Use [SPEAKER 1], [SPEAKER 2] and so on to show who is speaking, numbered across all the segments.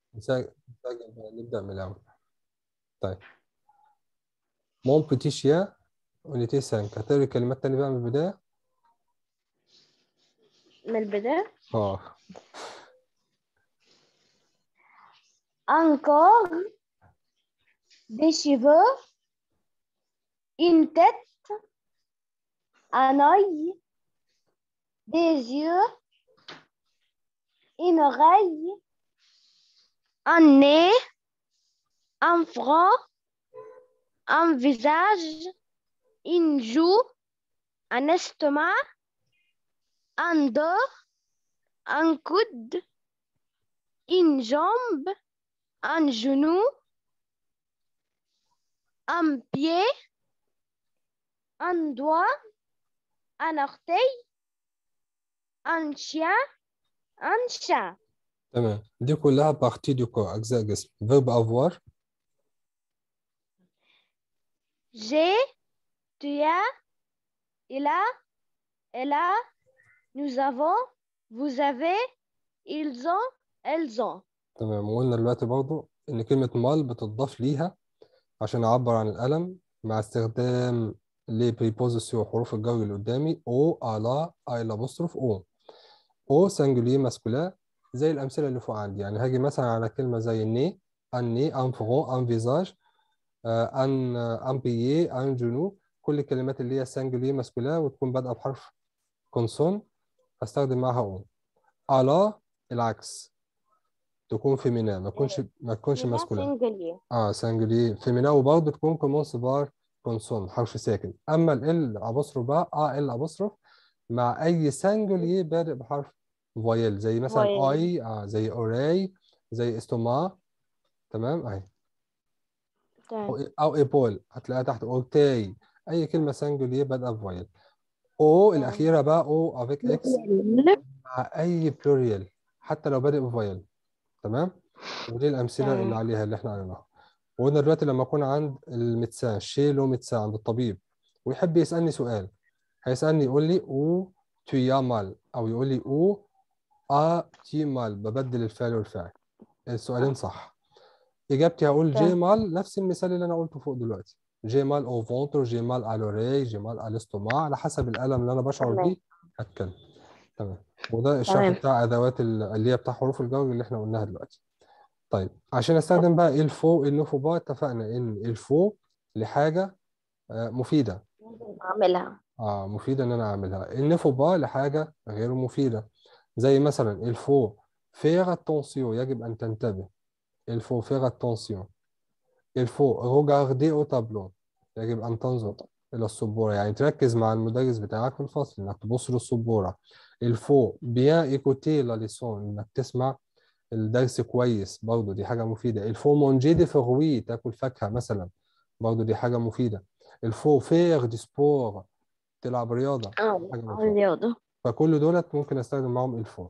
[SPEAKER 1] نسجل نسجل بقى، نبدأ من الأول طيب مون بيتي شيا اونيتي 5 هتقري الكلمات تاني بقى من البداية
[SPEAKER 2] من البداية
[SPEAKER 1] اه
[SPEAKER 2] encore des cheveux une tête un œil des yeux une oreille un nez un front un visage une joue un estomac un dos un coude une jambe un genou un pied un doigt un orteil un chien un chat
[SPEAKER 1] تمام دي كلها بارتي دو كور أجزاء جسم فيرب أفوار
[SPEAKER 2] j'ai tu as il a elle a nous avons vous avez ils ont elles ont
[SPEAKER 1] تمام وقلنا دلوقتي برضو إن كلمة مال بتضاف ليها عشان أعبر عن الألم مع استخدام لي بريبوزيسيون حروف الجر اللي قدامي أو ألا أي الأبوستروف أو أو سانجولير ماسكولار زي الأمثلة اللي فوق عندي يعني هاجي مثلا على كلمة زي ني ان ني ان فرون ان فيزاج ان ان بيي ان جونو كل الكلمات اللي هي سانجولير ماسكولار وتكون بادئة بحرف كونسون هستخدم معاها أو ألا العكس تكون فيمينا ما تكونش ما تكونش ماسكولار
[SPEAKER 2] singulier
[SPEAKER 1] اه سانجولي فيمينا وبرضه تكون كومونس بار كونسون حرف ساكن اما ال ابوستروف بقى اه ال ابوستروف مع اي سانجولي بادئ بحرف فويل زي مثلا
[SPEAKER 2] فويل.
[SPEAKER 1] اي آه زي اوري زي استوما تمام اهي او, أو ايبول هتلاقيها تحت اورتاي اي كلمه سانجولي بادئه بفويل او
[SPEAKER 2] تمام.
[SPEAKER 1] الاخيره بقى او افيك اكس مع اي بلوريال حتى لو بادئ بفويل تمام ودي الامثله
[SPEAKER 2] تمام.
[SPEAKER 1] اللي عليها اللي احنا قلناها وقلنا دلوقتي لما اكون عند الميدسان شي لو ميدسان عند الطبيب ويحب يسالني سؤال هيسالني يقول لي او تو يا مال او يقول لي او ا تي مال ببدل الفعل والفاعل السؤالين صح اجابتي هقول جي
[SPEAKER 2] تمام.
[SPEAKER 1] مال نفس المثال اللي انا قلته فوق دلوقتي جي مال او فونتر جي مال على لوري جي مال على الاستوماع على حسب الالم اللي انا بشعر
[SPEAKER 2] تمام.
[SPEAKER 1] بيه هتكلم تمام وده الشرح
[SPEAKER 2] تمام.
[SPEAKER 1] بتاع ادوات ال- اللي هي بتاع حروف الجر اللي احنا قلناها دلوقتي طيب عشان استخدم بقى الفو النفو بقى اتفقنا ان الفو لحاجه آه، مفيده
[SPEAKER 2] أعملها
[SPEAKER 1] اه مفيده ان انا اعملها النفو بقى لحاجه غير مفيده زي مثلا الفو فيغ اتونسيون يجب ان تنتبه الفو فيغ اتونسيون الفو روغاردي او تابلو يجب ان تنظر الى السبوره يعني تركز مع المدرس بتاعك في الفصل انك تبص للسبوره الفو بيان ايكوتي لا ليسون انك تسمع الدرس كويس برضه دي حاجه مفيده الفو مونجي دي فروي تاكل فاكهه مثلا برضه دي حاجه مفيده الفو فيغ دي سبور تلعب رياضه
[SPEAKER 2] اه
[SPEAKER 1] حاجه مفيده
[SPEAKER 2] الرياضة
[SPEAKER 1] فكل دولت ممكن استخدم معاهم الفو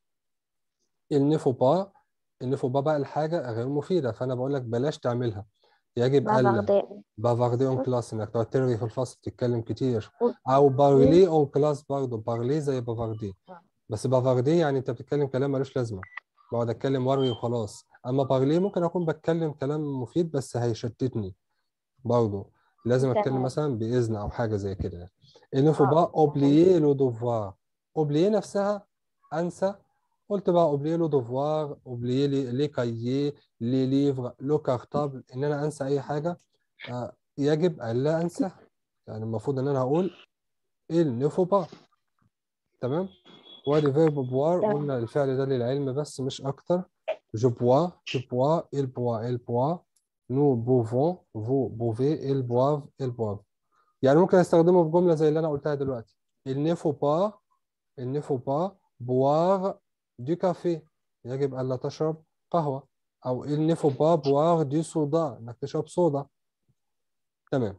[SPEAKER 1] النفو با النفو با بقى الحاجه غير مفيده فانا بقول لك بلاش تعملها يجب الا
[SPEAKER 2] بافاردي
[SPEAKER 1] بافاردي اون كلاس انك تقعد ترغي في الفصل تتكلم كتير او بارلي اون كلاس برضه بارلي زي بافاردي بس بافاردي يعني انت بتتكلم كلام ملوش لازمه بقعد اتكلم وارغي وخلاص اما بارلي ممكن اكون بتكلم كلام مفيد بس هيشتتني برضه لازم اتكلم
[SPEAKER 2] تمام.
[SPEAKER 1] مثلا باذن او حاجه زي كده يعني النفو
[SPEAKER 2] آه.
[SPEAKER 1] بقى اوبليي لو دوفوار اوبليي نفسها انسى قلت بقى اوبليي لو دوفوار اوبليي لي لي كايي لي ليفر لو كارتابل ان انا انسى اي حاجه آه، يجب الا انسى يعني المفروض ان انا هقول il ne faut pas تمام وادي فيرب بوار
[SPEAKER 2] تمام.
[SPEAKER 1] قلنا الفعل ده للعلم بس مش اكتر je bois tu bois il boit elle boit nous buvons vous buvez ils boivent ils boivent يعني ممكن استخدمه في جمله زي اللي انا قلتها دلوقتي il ne faut pas il ne faut pas boire du café يجب الا تشرب قهوه او il ne faut pas boire du soda انك تشرب صودا تمام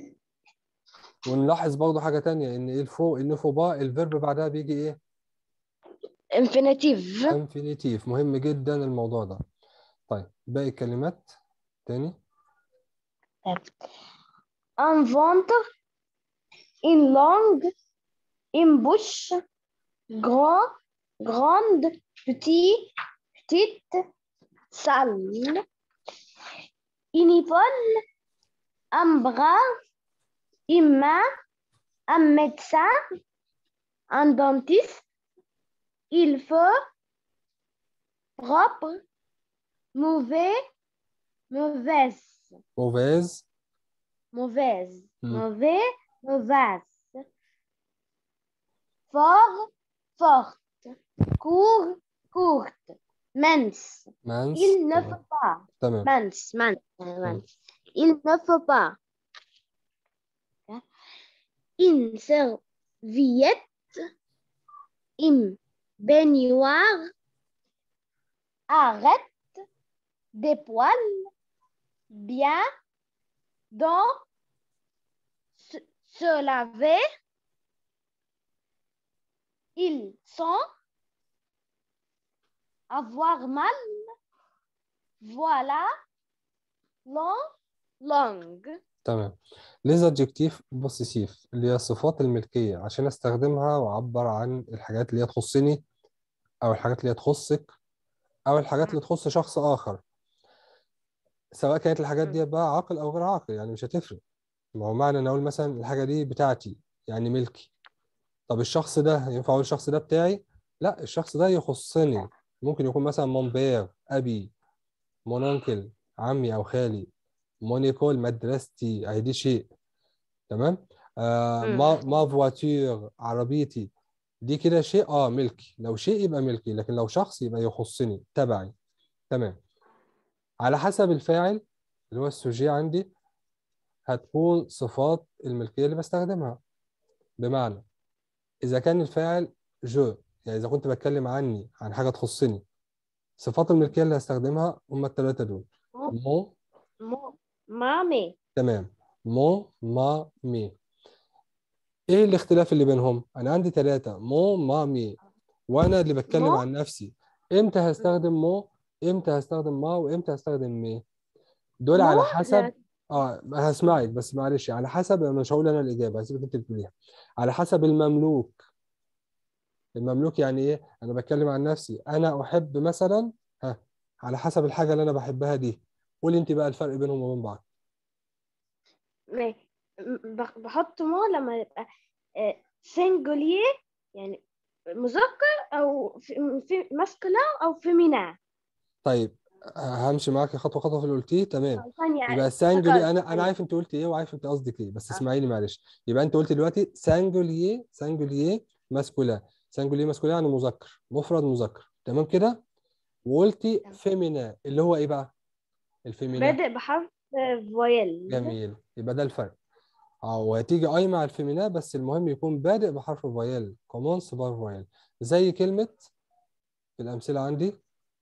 [SPEAKER 1] ونلاحظ برضه حاجه تانية ان الفو النفو با الفيرب بعدها بيجي ايه
[SPEAKER 2] infinitive
[SPEAKER 1] انفينيتيف مهم جدا الموضوع ده طيب باقي الكلمات تاني
[SPEAKER 2] un ventre une langue une bouche grand grande petit petite salle, une épaule, un bras, une main, un médecin, un dentiste. Il faut propre, mauvais, mauvaise,
[SPEAKER 1] mauvaise
[SPEAKER 2] mauvaise,
[SPEAKER 1] Hmm.
[SPEAKER 2] mauvais, mauvaise. Fort, forte, court, courte, mince.
[SPEAKER 1] mince
[SPEAKER 2] Il ne
[SPEAKER 1] تمام.
[SPEAKER 2] faut pas.
[SPEAKER 1] تمام
[SPEAKER 2] Mince, mince, euh, mince. Il ne faut pas. Une serviette, une baignoire, arrête, des poils, bien, dans, se, se laver, ils sont, avoir mal, voilà, long, long.
[SPEAKER 1] تمام ليز ادجكتيف بوسيسيف اللي هي الصفات الملكية عشان استخدمها واعبر عن الحاجات اللي هي تخصني او الحاجات اللي هي تخصك او الحاجات اللي تخص شخص اخر سواء كانت الحاجات دي بقى عاقل او غير عاقل يعني مش هتفرق ما هو معنى ان اقول مثلا الحاجة دي بتاعتي يعني ملكي طب الشخص ده ينفع اقول الشخص ده بتاعي لا الشخص ده يخصني ممكن يكون مثلا مونبير ابي مونونكل عمي او خالي مونيكول مدرستي اهي دي شيء تمام آه
[SPEAKER 2] مم.
[SPEAKER 1] ما ما فواتير عربيتي دي كده شيء اه ملكي لو شيء يبقى ملكي لكن لو شخص يبقى يخصني تبعي تمام على حسب الفاعل اللي هو السوجي عندي هتكون صفات الملكية اللي بستخدمها بمعنى إذا كان الفاعل جو يعني إذا كنت بتكلم عني عن حاجة تخصني صفات الملكية اللي هستخدمها هم الثلاثة دول مو
[SPEAKER 2] Mo- Mommy.
[SPEAKER 1] تمام مو ما مي ايه الاختلاف اللي بينهم انا عندي ثلاثة مو ما مي وانا اللي بتكلم
[SPEAKER 2] مو.
[SPEAKER 1] عن نفسي امتى هستخدم مو امتى هستخدم ما وامتى هستخدم مي دول على
[SPEAKER 2] مو
[SPEAKER 1] حسب
[SPEAKER 2] لا.
[SPEAKER 1] اه هسمعك بس معلش على حسب انا مش هقول انا الاجابه هسيبك انت تقوليها على حسب المملوك المملوك يعني ايه انا بتكلم عن نفسي انا احب مثلا ها على حسب الحاجه اللي انا بحبها دي قولي انت بقى الفرق بينهم وبين بعض
[SPEAKER 2] م- بح- بحط مو لما يبقى سنجوليه يعني مذكر او في في ماسكولا او فيمينا
[SPEAKER 1] طيب همشي معاكي خطوه خطوه في اللي قلتيه تمام
[SPEAKER 2] عشان يعني
[SPEAKER 1] يبقى سانجولي
[SPEAKER 2] افتكرت.
[SPEAKER 1] انا انا عارف انت قلت ايه وعارف انت قصدك ايه بس
[SPEAKER 2] آه.
[SPEAKER 1] اسمعيني معلش يبقى انت قلت دلوقتي سانجوليي سانجوليي ماسكولا سانجوليي ماسكولا يعني مذكر مفرد مذكر تمام كده وقلتي
[SPEAKER 2] تمام.
[SPEAKER 1] فيمينا اللي هو ايه بقى الفيمينا
[SPEAKER 2] بادئ بحرف فويل
[SPEAKER 1] جميل يبقى ده الفرق اه وهتيجي اي مع الفيمينا بس المهم يكون بادئ بحرف فويل كومونس بار فويل زي كلمة في الأمثلة عندي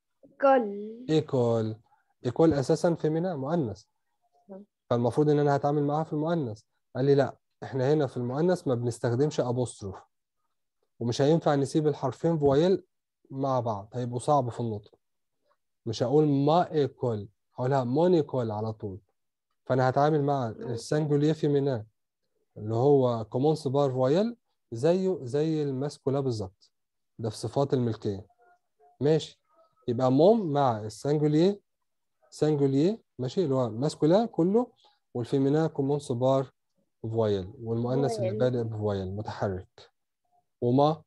[SPEAKER 2] كل
[SPEAKER 1] ايكول ايكول أساسا فيمينا مؤنث
[SPEAKER 2] نعم.
[SPEAKER 1] فالمفروض إن أنا هتعامل معاها في المؤنث قال لي لا احنا هنا في المؤنث ما بنستخدمش أبوستروف ومش هينفع نسيب الحرفين فويل مع بعض هيبقوا صعب في النطق مش هقول ما ايكول هقولها مونيكول على طول فانا هتعامل مع السنجوليه فيمينا اللي هو كومونس بار فويل زيه زي الماسكولا بالظبط ده في صفات الملكيه ماشي يبقى موم مع السنجوليه سنجوليه ماشي اللي هو ماسكولا كله والفيمينا كومونس بار فويل والمؤنث اللي
[SPEAKER 2] فويل.
[SPEAKER 1] بادئ بفويل متحرك وما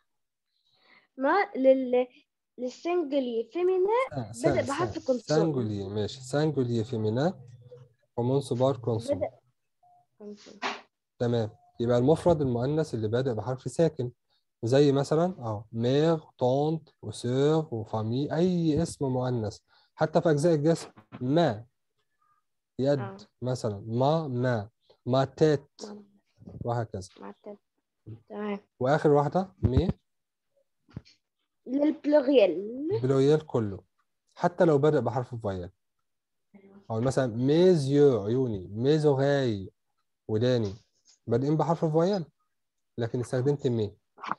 [SPEAKER 2] ما لل للسنجل فيمينا
[SPEAKER 1] سا-
[SPEAKER 2] بدأ
[SPEAKER 1] سا-
[SPEAKER 2] بحرف
[SPEAKER 1] سا-
[SPEAKER 2] كونسون.
[SPEAKER 1] سانجوليه ماشي سانجوليه فيمينا كومونس بار كونسون
[SPEAKER 2] بدأ
[SPEAKER 1] تمام يبقى المفرد المؤنث اللي بادئ بحرف ساكن زي مثلا اه مير طونت وسور وفامي اي اسم مؤنث حتى في اجزاء الجسم ما يد
[SPEAKER 2] آه.
[SPEAKER 1] مثلا ما ما ما تيت وهكذا
[SPEAKER 2] مع التالت. تمام
[SPEAKER 1] واخر واحده مي
[SPEAKER 2] للبلوريال
[SPEAKER 1] بلويال كله حتى لو بدأ بحرف فويل او مثلا ميزيو عيوني ميزوغاي وداني بادئين بحرف فويل لكن استخدمت مي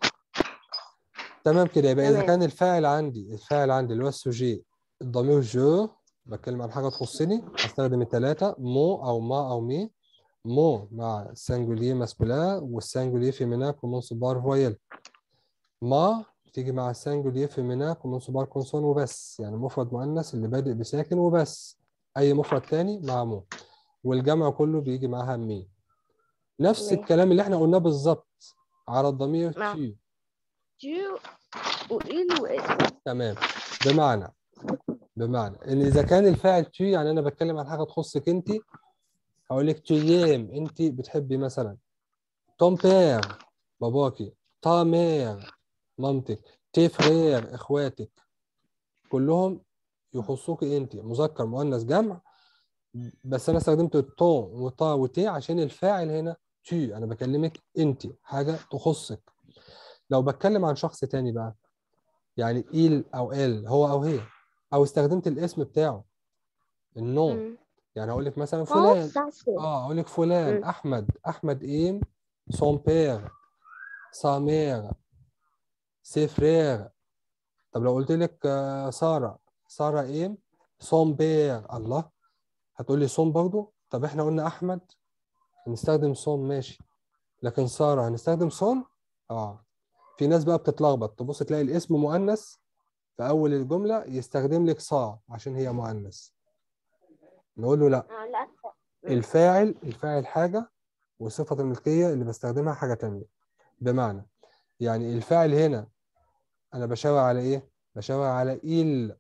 [SPEAKER 1] تمام كده يبقى اذا
[SPEAKER 2] تمام.
[SPEAKER 1] كان الفاعل عندي الفاعل عندي اللي هو السوجي الضمير جو بتكلم عن حاجه تخصني هستخدم الثلاثه مو او ما او مي مو مع السنجوليه ماسكولا والسنجوليه فيمينا كومون بار فويل ما تيجي مع السنجولير فيمينا كومونسو بار كونسون وبس يعني مفرد مؤنث اللي بادئ بساكن وبس اي مفرد تاني مع مو والجمع كله بيجي معاها مي نفس
[SPEAKER 2] ماشي.
[SPEAKER 1] الكلام اللي احنا قلناه بالظبط على الضمير
[SPEAKER 2] نعم.
[SPEAKER 1] تي
[SPEAKER 2] tu وإل وإس
[SPEAKER 1] تمام بمعنى بمعنى ان اذا كان الفاعل تي يعني انا بتكلم عن حاجه تخصك انت هقول لك تيام انت بتحبي مثلا توم بير باباكي تا مير مامتك تي فرير اخواتك كلهم يخصوك انت مذكر مؤنث جمع بس انا استخدمت التون وطا وتي عشان الفاعل هنا تي انا بكلمك انت حاجه تخصك لو بتكلم عن شخص تاني بقى يعني إيل او ال هو او هي او استخدمت الاسم بتاعه النوم
[SPEAKER 2] مم.
[SPEAKER 1] يعني هقول لك مثلا
[SPEAKER 2] Oh,
[SPEAKER 1] فلان
[SPEAKER 2] ça c'est.
[SPEAKER 1] اه اقول لك فلان
[SPEAKER 2] مم.
[SPEAKER 1] احمد احمد ايم سون بير سا مير سي فرير طب لو قلت لك آه، ساره ساره ايم سون بير الله هتقول لي سون برضو طب احنا قلنا احمد هنستخدم سون ماشي لكن ساره هنستخدم سون اه في ناس بقى بتتلخبط تبص تلاقي الاسم مؤنث في اول الجمله يستخدم لك صا عشان هي مؤنث نقول له لا
[SPEAKER 2] Ah, là, مم.
[SPEAKER 1] الفاعل الفاعل حاجة وصفة الملكية اللي بستخدمها حاجة تانية بمعنى يعني الفاعل هنا أنا بشاور على إيه؟ بشاور على إيل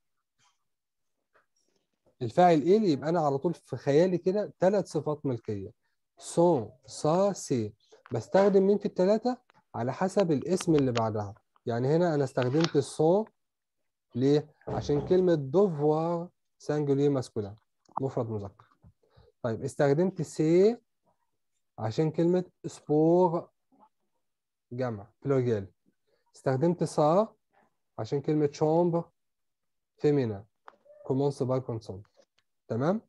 [SPEAKER 1] الفاعل إيل يبقى أنا على طول في خيالي كده ثلاث صفات ملكية سون سا سي بستخدم مين في الثلاثة على حسب الاسم اللي بعدها يعني هنا أنا استخدمت السون ليه؟ عشان كلمة دوفوار سانجولير ماسكولين مفرد مذكر طيب استخدمت سي عشان كلمة سبور جمع بلوجيال استخدمت سا عشان كلمة شومبر فيمينا كومونس بار كونسون تمام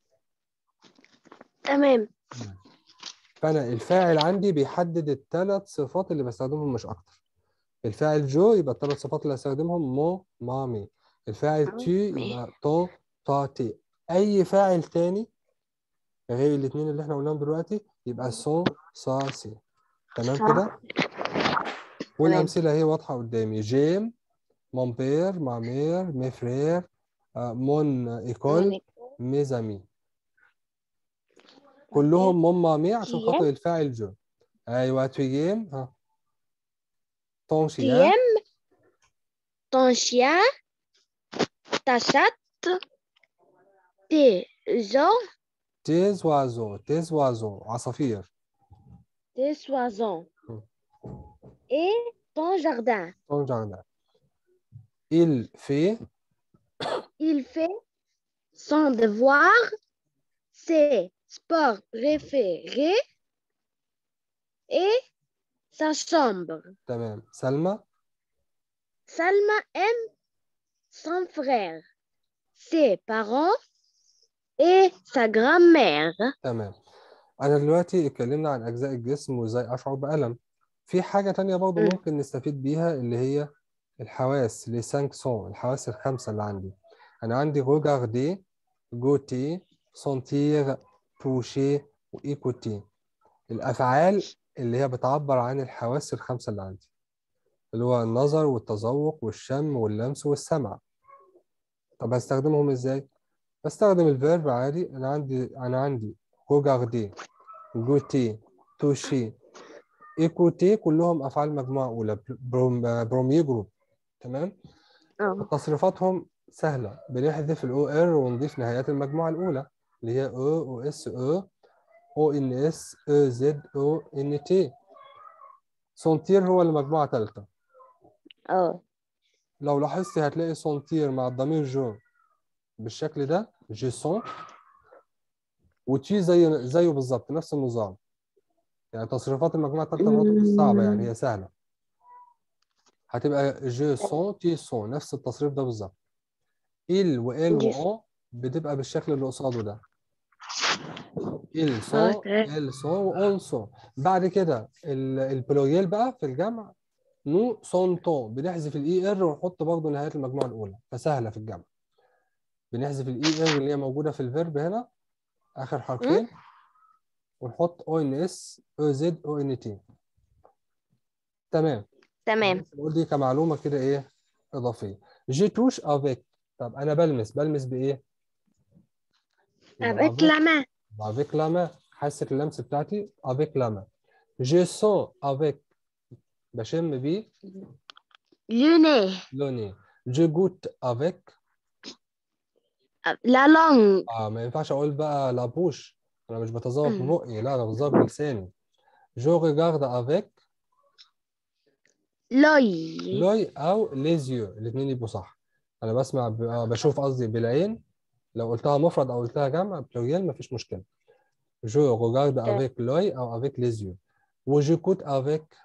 [SPEAKER 2] تمام
[SPEAKER 1] فأنا الفاعل عندي بيحدد الثلاث صفات اللي بستخدمهم مش أكتر الفاعل جو يبقى الثلاث صفات اللي هستخدمهم مو مامي الفاعل تي
[SPEAKER 2] مامي.
[SPEAKER 1] يبقى تو تا تي أي فاعل تاني غير الاثنين اللي احنا قلناهم دلوقتي يبقى سون سا سي تمام
[SPEAKER 2] صح.
[SPEAKER 1] كده والأمثلة هي واضحة قدامي جيم مون بير ما مير مي فرير آه، مون ايكول مي زامي كلهم مون مامي عشان
[SPEAKER 2] تيام.
[SPEAKER 1] خاطر الفاعل جو ايوه تيام ها طون
[SPEAKER 2] Tu
[SPEAKER 1] شيا
[SPEAKER 2] aimes ton chien, ta chatte, tes oiseaux,
[SPEAKER 1] تيز وازو تيز وازو عصافير
[SPEAKER 2] tes oiseaux
[SPEAKER 1] Hmm.
[SPEAKER 2] et ton jardin.
[SPEAKER 1] طون جاردن il fait
[SPEAKER 2] Il fait son devoir, ses sports préférés et sa chambre.
[SPEAKER 1] تمام سلمى
[SPEAKER 2] Salma aime son frère, ses parents et sa grand-mère.
[SPEAKER 1] تمام انا دلوقتي اتكلمنا عن اجزاء الجسم وازاي اشعر بالم في حاجه تانية برضو
[SPEAKER 2] مم.
[SPEAKER 1] ممكن نستفيد بيها اللي هي الحواس لي سانك سون الحواس الخمسه اللي عندي انا عندي ريغاردي جوتي سنتير توشي وايكوتي الافعال اللي هي بتعبر عن الحواس الخمسه اللي عندي اللي هو النظر والتذوق والشم واللمس والسمع طب هستخدمهم ازاي بستخدم الفيرب عادي انا عندي انا عندي ريغاردي جوتي توشي ايكوتي كلهم افعال مجموعه اولى بروم برومي جروب تمام
[SPEAKER 2] آه.
[SPEAKER 1] تصريفاتهم سهله بنحذف الاو ار ونضيف نهايات المجموعه الاولى اللي هي او او اس او او ان اس او زد او ان تي سونتير هو المجموعه ثالثه
[SPEAKER 2] آه.
[SPEAKER 1] لو لاحظتي هتلاقي سونتير مع الضمير جو بالشكل ده جي سون وتي زي زيه بالظبط نفس النظام يعني تصريفات المجموعه الثالثه برضه مش صعبه يعني هي سهله هتبقى جو سون تي سون نفس التصريف ده بالظبط ال وال
[SPEAKER 2] Yes.
[SPEAKER 1] وان بتبقى بالشكل اللي قصاده ده ال سون
[SPEAKER 2] Okay.
[SPEAKER 1] ال سون وان سون بعد كده ال- البلوريال بقى في الجمع نو سون تون بنحذف الاي ار ونحط برضه نهايه المجموعه الاولى فسهله في الجمع بنحذف الاي ار اللي هي موجوده في الفيرب هنا اخر حرفين ونحط او ان اس او زد او ان تي تمام
[SPEAKER 2] تمام
[SPEAKER 1] بس بقول دي كمعلومة كده إيه إضافية جي توش افيك طب أنا بلمس بلمس بإيه؟ يبقى
[SPEAKER 2] avec la main
[SPEAKER 1] avec la main حاسة اللمس بتاعتي avec la main je sens avec بشم بيه
[SPEAKER 2] le nez
[SPEAKER 1] le nez je goûte avec
[SPEAKER 2] la langue
[SPEAKER 1] اه ما ينفعش اقول بقى لا بوش انا مش بتذوق
[SPEAKER 2] مم.
[SPEAKER 1] ببقي لا انا بتذوق بلساني جو ريغارد افيك
[SPEAKER 2] l'œil
[SPEAKER 1] لوي او ليز يو الاثنين يبقوا صح انا بسمع ب... آه، بشوف قصدي بالعين لو قلتها مفرد او قلتها جمع بلوريال مفيش مشكله جو ريغارد افيك لوي او افيك ليز يو وجيكوت افيك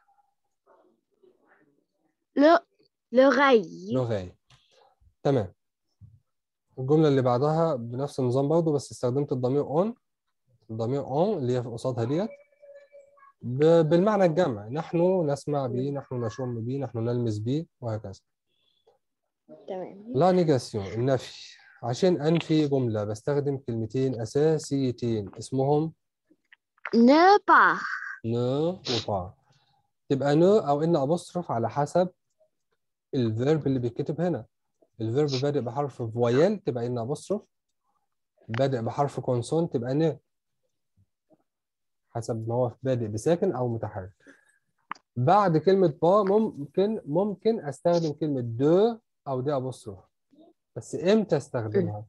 [SPEAKER 2] le l'oreille
[SPEAKER 1] لوغاي تمام الجمله اللي بعدها بنفس النظام برضه بس استخدمت الضمير اون الضمير اون اللي هي قصادها ديت ب- بالمعنى الجمع نحن نسمع به نحن نشم به نحن نلمس به وهكذا
[SPEAKER 2] تمام
[SPEAKER 1] لا نيجاسيون النفي عشان أنفي جملة بستخدم كلمتين أساسيتين اسمهم
[SPEAKER 2] ne pas
[SPEAKER 1] نو وبا تبقى نو أو إن أبوستروف على حسب الفيرب اللي بيتكتب هنا الفيرب بادئ بحرف فويل تبقى إن أبوستروف بادئ بحرف كونسون تبقى ن حسب ما هو بادئ بساكن أو متحرك بعد كلمة با ممكن ممكن أستخدم كلمة دو أو دي أبوستروف بس إمتى أستخدمها؟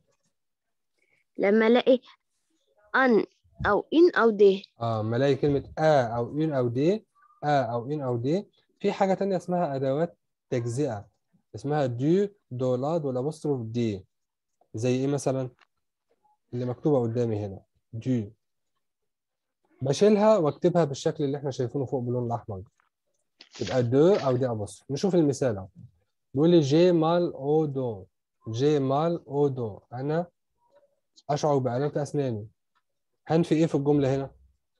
[SPEAKER 2] لما الاقي ان او ان او دي
[SPEAKER 1] اه ما الاقي كلمة آ أو إن أو دي آ أو إن أو دي في حاجة تانية اسمها أدوات تجزئة اسمها دو دولاد والأبوستروف دي زي إيه مثلا؟ اللي مكتوبة قدامي هنا دو بشيلها واكتبها بالشكل اللي احنا شايفينه فوق باللون الأحمر تبقى دو أو دي أبوستروف نشوف المثال أهو بيقول لي جي مال أو دو جي مال أو دو أنا أشعر بآلام في أسناني هنفي إيه في الجملة هنا؟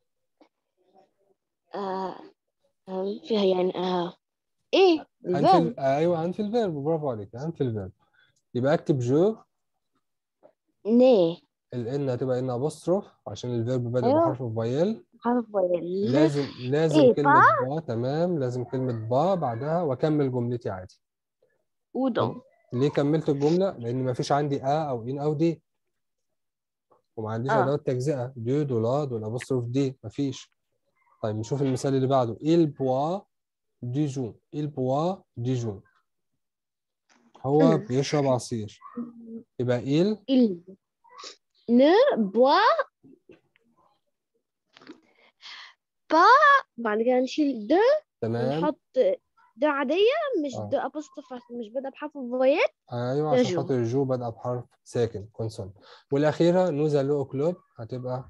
[SPEAKER 2] آه آه، فيها يعني آه ايه
[SPEAKER 1] هنفي
[SPEAKER 2] الفيرب
[SPEAKER 1] ال- ايوه هنفي الفيرب برافو عليك هنفي الفيرب يبقى اكتب جو
[SPEAKER 2] ني
[SPEAKER 1] الان هتبقى ان ابوستروف عشان الفيرب بادئ
[SPEAKER 2] أيوة.
[SPEAKER 1] بحرف فايل
[SPEAKER 2] حرف فويل
[SPEAKER 1] لازم لازم
[SPEAKER 2] إيه،
[SPEAKER 1] كلمة با تمام لازم كلمة با بعدها واكمل جملتي عادي
[SPEAKER 2] ودون
[SPEAKER 1] ليه كملت الجملة؟ لأن مفيش عندي ا أو إن أو دي وما عنديش
[SPEAKER 2] آه.
[SPEAKER 1] أدوات تجزئة دو دولاد والأبوستروف دي مفيش طيب نشوف المثال اللي بعده il boit du jus il boit du jus هو
[SPEAKER 2] مم.
[SPEAKER 1] بيشرب عصير يبقى il
[SPEAKER 2] il ne boit pas بعد كده نشيل دو
[SPEAKER 1] تمام
[SPEAKER 2] ونحط دو عادية مش
[SPEAKER 1] آه.
[SPEAKER 2] دو أبوستروف عشان مش بدأ بحرف فويل
[SPEAKER 1] ايوه
[SPEAKER 2] ده
[SPEAKER 1] عشان
[SPEAKER 2] جو.
[SPEAKER 1] خاطر الجو بادئه بحرف ساكن كونسون والاخيره نوزا لو كلوب هتبقى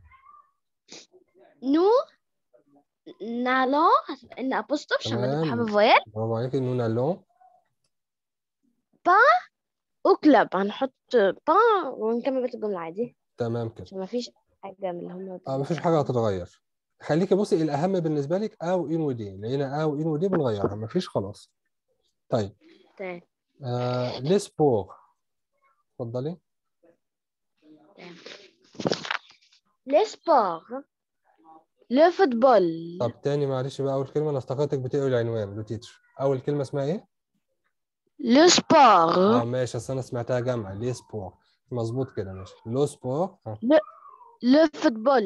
[SPEAKER 2] nous n'allons إن أبوستروف عشان بدأ
[SPEAKER 1] تمام.
[SPEAKER 2] بحرف فويل
[SPEAKER 1] برافو عليك نونا لون
[SPEAKER 2] أو كلوب هنحط با ونكمل بقية الجملة عادي
[SPEAKER 1] تمام كده
[SPEAKER 2] عشان مفيش حاجة من اللي هم
[SPEAKER 1] اه مفيش حاجه هتتغير خليكي بصي الاهم بالنسبه لك ا وان ودي لقينا ا وان ودي بنغيرها مفيش خلاص طيب
[SPEAKER 2] تمام
[SPEAKER 1] آه لي سبور اتفضلي
[SPEAKER 2] لي سبور لو فوتبول
[SPEAKER 1] طب تاني معلش بقى اول كلمه انا افتكرتك بتقري العنوان لو تيتر اول كلمه اسمها ايه
[SPEAKER 2] لو
[SPEAKER 1] اه
[SPEAKER 2] سبور
[SPEAKER 1] ماشي اصل انا سمعتها جمع لي سبور مظبوط كده ماشي لو سبور آه.
[SPEAKER 2] لو فوتبول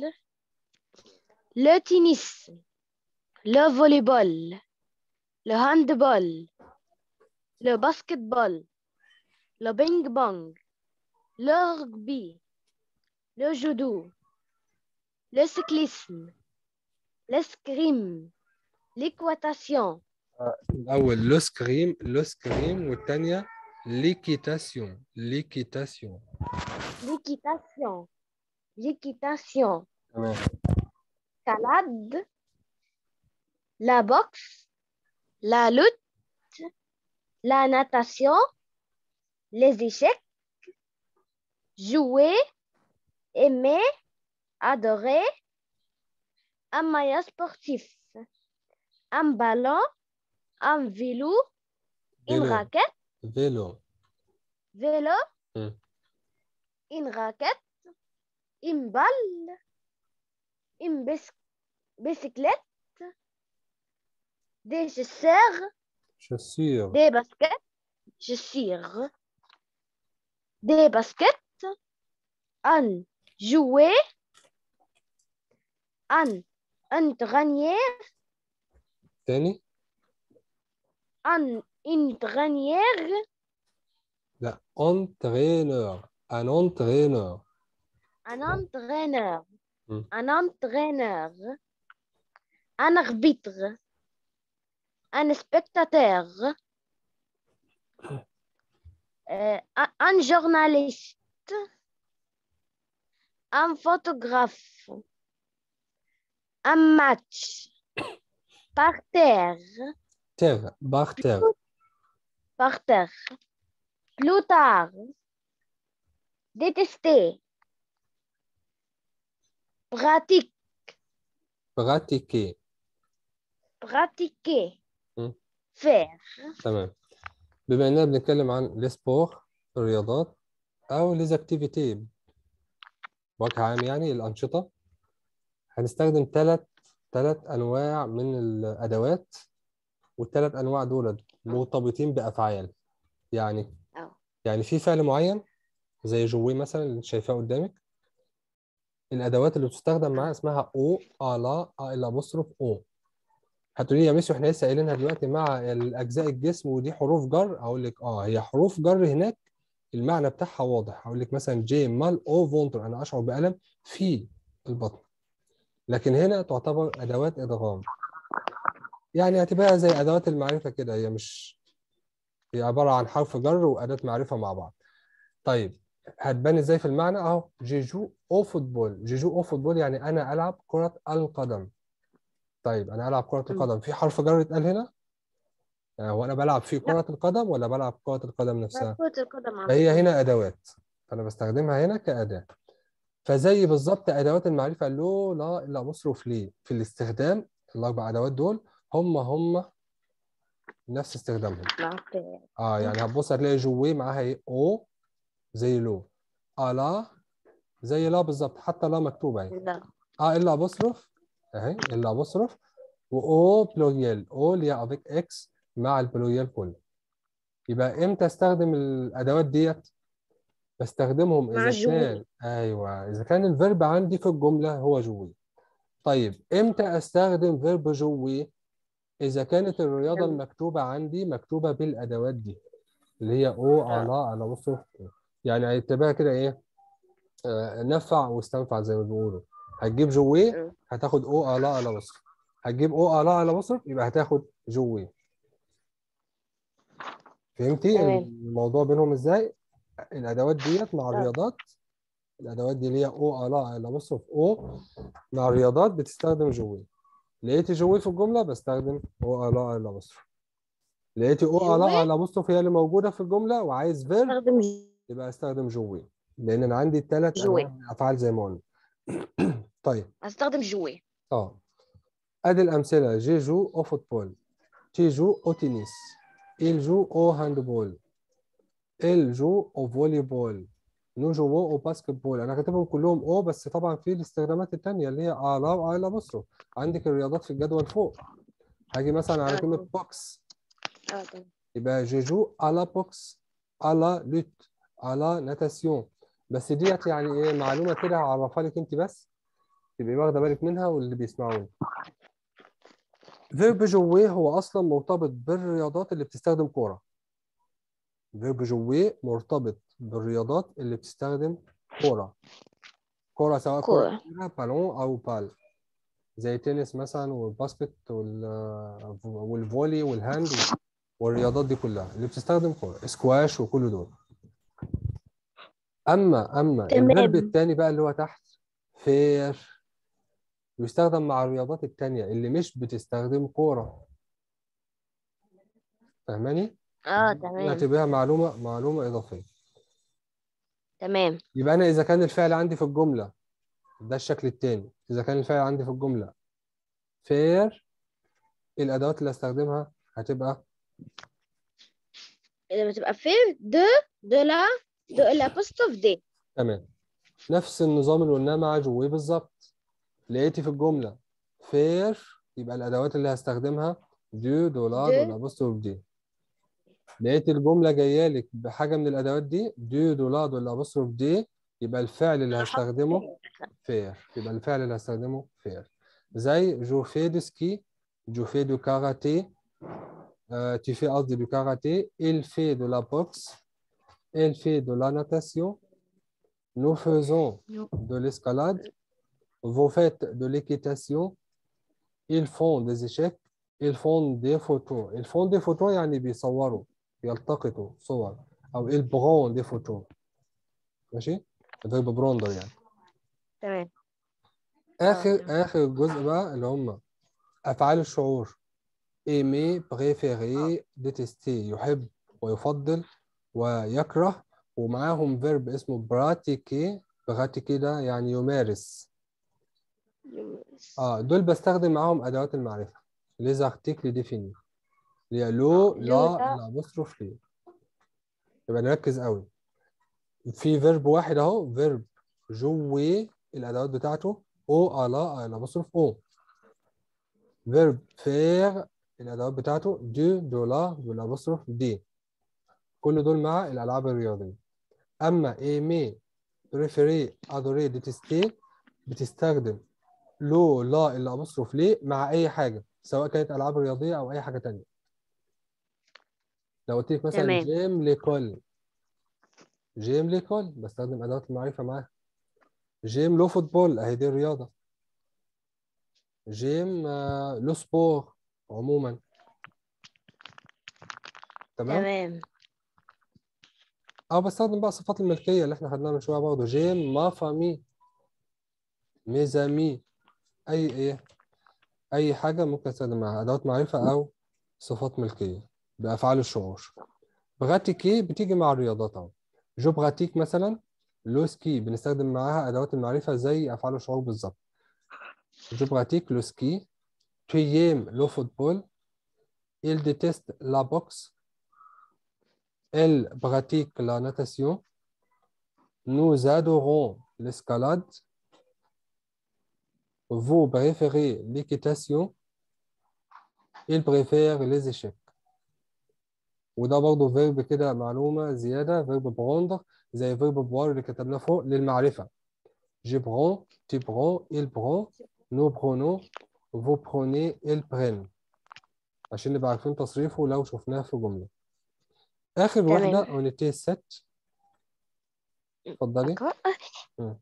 [SPEAKER 2] لو تنس لو فوليبول لو هاندبول لو باسكتبول لو بينج بونج لو رugby لو جودو لو سيكليسم l'escrime l'équitation
[SPEAKER 1] الاول لو سكريم لو سكريم والثانيه ليكيتاسيون ليكيتاسيون
[SPEAKER 2] l'équitation l'équitation
[SPEAKER 1] تمام
[SPEAKER 2] l'escalade la boxe la lutte la natation les échecs jouer aimer adorer un maillot sportif un ballon un vélo une
[SPEAKER 1] Vélo.
[SPEAKER 2] raquette
[SPEAKER 1] فيلو
[SPEAKER 2] vélo,
[SPEAKER 1] Hmm.
[SPEAKER 2] une raquette, une balle, une bis- bicyclette, Des chaussures.
[SPEAKER 1] chaussures
[SPEAKER 2] Des baskets. Chaussures. Des baskets. Un jouet. Un. Un granier.
[SPEAKER 1] تاني
[SPEAKER 2] Un. Une granière.
[SPEAKER 1] لا entraîneur un entraîneur
[SPEAKER 2] Un entraîneur.
[SPEAKER 1] Hmm.
[SPEAKER 2] Un entraîneur. Un arbitre. Un spectateur. Euh, un, un journaliste. Un photographe. Un match. Par terre.
[SPEAKER 1] terre par terre
[SPEAKER 2] Par terre. Plus tard. Détester. Pratique.
[SPEAKER 1] pratiquer
[SPEAKER 2] Pratiquer.
[SPEAKER 1] Hmm.
[SPEAKER 2] Faire.
[SPEAKER 1] تمام بما اننا بنتكلم عن السبور الرياضات او ليزاكتيفيتي بوجه عام يعني الانشطه هنستخدم ثلاث ثلاث انواع من الادوات والثلاث انواع دول مرتبطين بافعال يعني
[SPEAKER 2] أه.
[SPEAKER 1] يعني في فعل معين زي جوي مثلا اللي انت شايفاه قدامك الادوات اللي بتستخدم معاه اسمها او الا الابوستروف او هتقولي لي يا ميسيو احنا لسه قايلينها دلوقتي مع الاجزاء الجسم ودي حروف جر اقول لك اه هي حروف جر هناك المعنى بتاعها واضح هقول لك مثلا جي مال او فونتر انا اشعر بالم في البطن لكن هنا تعتبر ادوات ادغام يعني اعتبرها زي ادوات المعرفه كده هي مش هي عباره عن حرف جر واداه معرفه مع بعض طيب هتبان ازاي في المعنى اهو جيجو او فوتبول جيجو او فوتبول يعني انا العب كره القدم طيب انا العب كره
[SPEAKER 2] م.
[SPEAKER 1] القدم في حرف جر اتقال هنا يعني هو انا بلعب في كره القدم ولا بلعب كره القدم نفسها
[SPEAKER 2] كرة القدم على
[SPEAKER 1] فهي
[SPEAKER 2] طول.
[SPEAKER 1] هنا ادوات فانا بستخدمها هنا كاداه فزي بالظبط ادوات المعرفه لو لا الا مصرف ليه في الاستخدام الاربع ادوات دول هم هم نفس استخدامهم
[SPEAKER 2] معطي.
[SPEAKER 1] اه يعني هتبص هتلاقي جوي معاها ايه او زي لو الا زي لا بالظبط حتى لا مكتوبه اهي
[SPEAKER 2] لا
[SPEAKER 1] اه الا ابوستروف اهي الا ابوستروف واو بلوريال او اللي هي افيك اكس مع البلوريال كله يبقى امتى استخدم الادوات ديت بستخدمهم
[SPEAKER 2] مع
[SPEAKER 1] اذا
[SPEAKER 2] جوي.
[SPEAKER 1] كان ايوه اذا كان الفيرب عندي في الجمله هو جوي طيب امتى استخدم فيرب جوي اذا كانت الرياضه
[SPEAKER 2] تمام.
[SPEAKER 1] المكتوبه عندي مكتوبه بالادوات دي اللي هي او
[SPEAKER 2] آه.
[SPEAKER 1] على على وصف يعني هتبقى كده ايه آه، نفع واستنفع زي ما بيقولوا هتجيب جوي
[SPEAKER 2] م.
[SPEAKER 1] هتاخد او على على وصف هتجيب او على على وصف يبقى هتاخد جوي فهمتي
[SPEAKER 2] تمام.
[SPEAKER 1] الموضوع بينهم ازاي الادوات ديت مع
[SPEAKER 2] آه.
[SPEAKER 1] الرياضات الادوات دي اللي هي او على على وصف او مع الرياضات بتستخدم جوي لقيتي جوي في الجمله بستخدم او على على وصف لقيتي او على
[SPEAKER 2] جوي؟
[SPEAKER 1] على وصف هي اللي موجوده في الجمله وعايز فيرب
[SPEAKER 2] استخدم
[SPEAKER 1] يبقى استخدم جوي لان انا عندي ثلاث
[SPEAKER 2] جوي.
[SPEAKER 1] انواع من الافعال زي ما قلنا طيب
[SPEAKER 2] استخدم جوي
[SPEAKER 1] اه ادي الامثله جي جو او فوتبول تي جو او تنس il joue au handball il joue au volleyball nous jouons au basketball انا كاتبهم كلهم او بس طبعا في الاستخدامات الثانيه اللي هي الا والا بصرف عندك الرياضات في الجدول فوق هاجي مثلا على
[SPEAKER 2] آه.
[SPEAKER 1] كلمه بوكس
[SPEAKER 2] اه تمام
[SPEAKER 1] يبقى جي جو على بوكس على لوت على ناتاسيون بس ديت يعني ايه معلومه كده هعرفها لك انت بس تبقي واخده بالك منها واللي بيسمعوني فيرب جوي هو اصلا مرتبط بالرياضات اللي بتستخدم كوره فيرب جوي مرتبط بالرياضات اللي بتستخدم كوره كوره سواء كوره
[SPEAKER 2] كورة.
[SPEAKER 1] كبيرة، بالون او بال زي تنس مثلا والباسكت وال والفولي والهاند والرياضات دي كلها اللي بتستخدم كوره سكواش وكل دول اما اما
[SPEAKER 2] تمام.
[SPEAKER 1] الفيرب الثاني بقى اللي هو تحت فير يستخدم مع الرياضات التانية اللي مش بتستخدم كورة فاهماني؟
[SPEAKER 2] اه
[SPEAKER 1] دي
[SPEAKER 2] تمام
[SPEAKER 1] اعتبرها معلومة معلومة إضافية
[SPEAKER 2] تمام
[SPEAKER 1] يبقى أنا إذا كان الفعل عندي في الجملة ده الشكل التاني إذا كان الفعل عندي في الجملة فير الأدوات اللي هستخدمها هتبقى
[SPEAKER 2] اذا بتبقى فين دو دو لا دو الابوستروف دي
[SPEAKER 1] تمام نفس النظام اللي قلناه مع جوي بالظبط لقيتي في الجملة فير يبقى الأدوات اللي هستخدمها دو دولار
[SPEAKER 2] دو.
[SPEAKER 1] والابوستروف دي لقيت الجملة جاية لك بحاجة من الأدوات دي دو دولار والابوستروف دي يبقى الفعل اللي هستخدمه فير يبقى الفعل اللي هستخدمه فير زي جو في دو سكي جو في دو كاراتيه euh, tu fais قصدي du karaté il fait de la boxe elle fait de la natation nous faisons de l'escalade vous faites de l'équitation ils font des échecs ils font des photos ils font des photos يعني بيصوروا يلتقطوا صور أو ils prennent des photos ماشي verb prendre يعني
[SPEAKER 2] تمام
[SPEAKER 1] آخر
[SPEAKER 2] تمام.
[SPEAKER 1] آخر جزء بقى اللي هم أفعال الشعور aimer préférer détester يحب ويفضل ويكره ومعاهم فيرب اسمه pratiquer pratiquer ده يعني يمارس اه دول بستخدم معاهم ادوات المعرفه les articles définis اللي هي لو
[SPEAKER 2] لو،
[SPEAKER 1] لا
[SPEAKER 2] لا.
[SPEAKER 1] الابوستروف لي يبقى نركز قوي في فيرب واحد اهو فيرب جوي الادوات بتاعته او الا الابوستروف او فيرب فير الادوات بتاعته دو دولا والابوستروف دي كل دول مع الالعاب الرياضيه اما ايمي بريفيري ادوري ديتستي بتستخدم لو لا الابوستروف ليه مع اي حاجه سواء كانت العاب رياضيه او اي حاجه تانية لو قلت لك مثلا
[SPEAKER 2] تمام.
[SPEAKER 1] جيم ليكول جيم ليكول بستخدم ادوات المعرفه معاها جيم لو فوتبول اهي دي الرياضه جيم آه، لو سبور عموما تمام
[SPEAKER 2] تمام
[SPEAKER 1] او بستخدم بقى صفات الملكيه اللي احنا خدناها من شويه برضه جيم ما فامي ميزامي اي ايه اي حاجه ممكن استخدم معاها ادوات معرفه او صفات ملكيه بافعال الشعور براتيكي بتيجي مع الرياضات اهو جو براتيك مثلا لو سكي بنستخدم معاها ادوات المعرفه زي افعال الشعور بالظبط جو براتيك لو سكي tu aimes le football il déteste la boxe elle pratique la natation nous adorons l'escalade vous préférez l'équitation il préfère les échecs وده برضه فيرب كده معلومة زيادة فيرب بروندر زي فيرب بوار اللي كتبناه فوق للمعرفة je prends tu prends il prend nous prenons vous prenez ils prennent عشان نبقى عارفين تصريفه لو شفناه في جملة آخر
[SPEAKER 2] تمام.
[SPEAKER 1] واحدة اونيتي ست اتفضلي
[SPEAKER 2] أقرأ.
[SPEAKER 1] مم.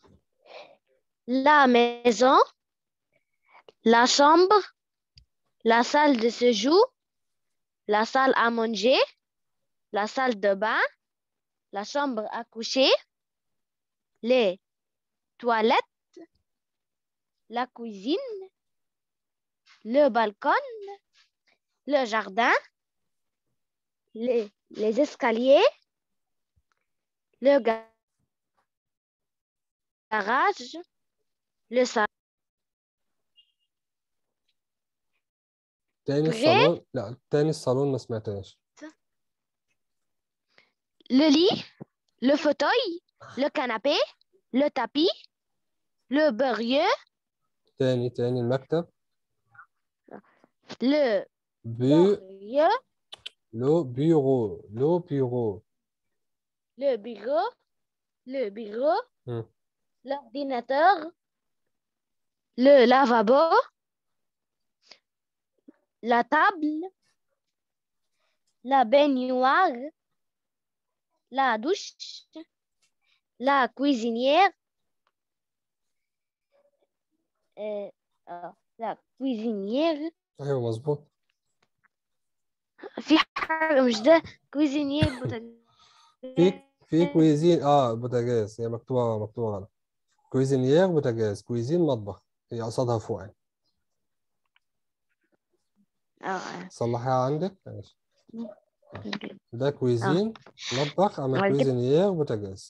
[SPEAKER 2] La maison, la chambre, la salle de séjour, la salle à manger, la salle de bain, la chambre à coucher, les toilettes, la cuisine, le balcon, le jardin, les, les escaliers, le ga- garage, le salon.
[SPEAKER 1] تاني
[SPEAKER 2] غير؟
[SPEAKER 1] الصالون لا تاني الصالون ما سمعتهاش
[SPEAKER 2] le lit, le fauteuil, le canapé, le tapis, le bureau,
[SPEAKER 1] تاني تاني المكتب
[SPEAKER 2] le
[SPEAKER 1] بو
[SPEAKER 2] bureau,
[SPEAKER 1] لو بيرو لو بيرو
[SPEAKER 2] le bureau, le bureau,
[SPEAKER 1] مم.
[SPEAKER 2] l'ordinateur, le lavabo, la table, la baignoire, la douche, la cuisinière, euh, euh, la cuisinière,
[SPEAKER 1] ايوه مظبوط
[SPEAKER 2] في حاجة مش ده كويزينير
[SPEAKER 1] في في كويزين اه بوتاجاز هي مكتوبة مكتوبة غلط كويزينيير بوتاجاز كويزين مطبخ هي قصدها فوق يعني
[SPEAKER 2] اه
[SPEAKER 1] صلحيها عندك ماشي ده كويزين مطبخ اما
[SPEAKER 2] بعد كده-
[SPEAKER 1] كويزينيير بوتاجاز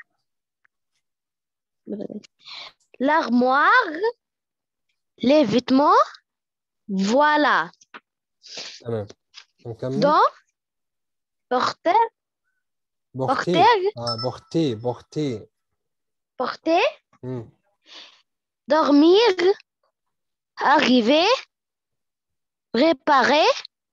[SPEAKER 2] l'armoire les vêtements voilà
[SPEAKER 1] تمام نكمل
[SPEAKER 2] donc porter
[SPEAKER 1] بورتي
[SPEAKER 2] porter
[SPEAKER 1] اه بورتي بورتي
[SPEAKER 2] porter
[SPEAKER 1] مم.
[SPEAKER 2] dormir arriver réparer,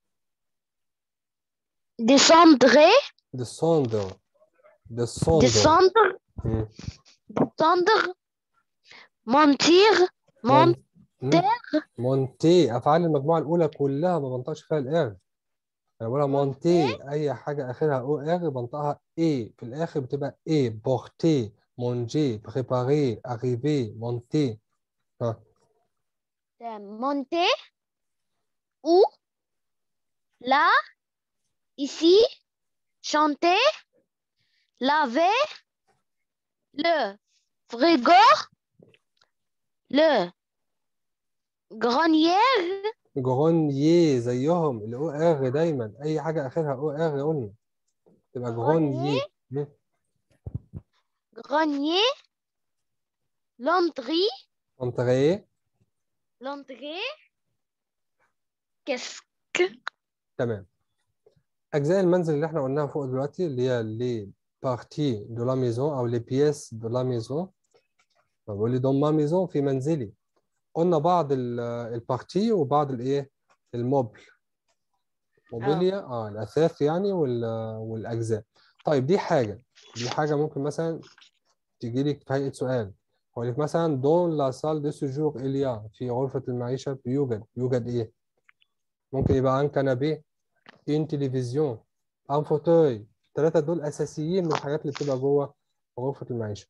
[SPEAKER 2] descendre,
[SPEAKER 1] descendre descendre
[SPEAKER 2] descendre,
[SPEAKER 1] مم.
[SPEAKER 2] descendre, mentir, mon-
[SPEAKER 1] مون- مونتي افعال المجموعه الاولى كلها ما بنطقش فيها الار انا بقولها مونتي اي حاجه اخرها او ار بنطقها اي في الاخر بتبقى اي بورتي مونجي بريباري اريفي مونتي ها
[SPEAKER 2] monter, ou, là, ici, chanter, laver, le frigo, le grenier,
[SPEAKER 1] جرونيي زيهم الاو ار دايما اي حاجه اخرها او ار قلنا تبقى جرونيي مم.
[SPEAKER 2] grenier, laundry,
[SPEAKER 1] انتريه
[SPEAKER 2] laundry, qu'est-ce
[SPEAKER 1] تمام اجزاء المنزل اللي احنا قلناها فوق دلوقتي اللي هي لي بارتي دو لا ميزون او لي بييس دو لا ميزون بقول لي دون ما ميزون في منزلي قلنا بعض ال- البارتي وبعض الايه الموبل موبيليا اه الاثاث يعني وال- والاجزاء طيب دي حاجه دي حاجه ممكن مثلا تيجي لك في هيئه سؤال يقول لك مثلا دون لا سال دو سوجور اليا في غرفه المعيشه بيوجد يوجد ايه ممكن يبقى ان كنبي ان تلفزيون ان فوتوي الثلاثه دول اساسيين من الحاجات اللي بتبقى جوه غرفه المعيشه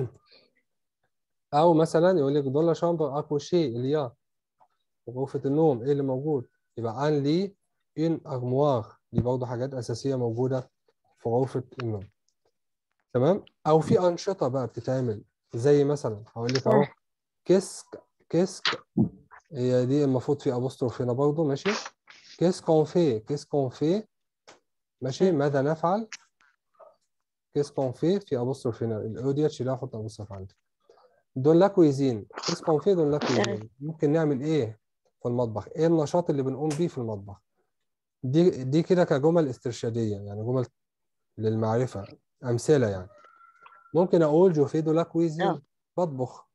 [SPEAKER 1] او مثلا يقول لك دون لا شامبر اكوشي اليا غرفه النوم ايه اللي موجود يبقى ان لي ان ارموار دي برضه حاجات اساسيه موجوده في غرفه النوم تمام او في انشطه بقى بتتعمل زي مثلا هقول لك اهو كيسك كيسك هي دي المفروض في ابوستروف هنا برضه ماشي كيس كون في كيس كون في ماشي ماذا نفعل كيس كون في في ابوستروف هنا الاو دي تشيلها حط ابوستروف عندك دون لا كويزين كيس كون في دون لا كويزين ممكن نعمل ايه في المطبخ ايه النشاط اللي بنقوم بيه في المطبخ دي دي كده كجمل استرشاديه يعني جمل للمعرفه امثله يعني ممكن اقول جو في دو لا كويزين
[SPEAKER 2] آه.
[SPEAKER 1] بطبخ